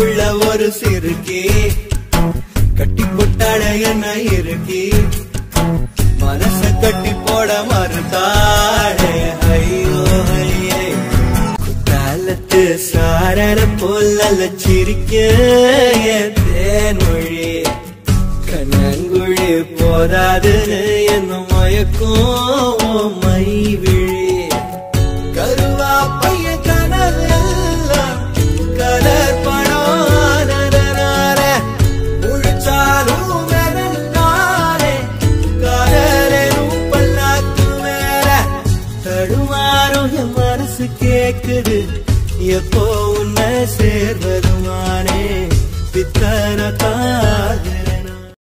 நெஞ்சுக்குள்ள ஒரு சிறுக்கி கட்டி போட்டாட என்ன இருக்கி மனச கட்டி போட மறுத்தாடே ஐயோ ஐயே குத்தாலத்து சாரண போல சிரிக்க என் தேன்மொழி கண்ணங்குழி போதாதுன்னு என்ன மயக்கும் மை விழி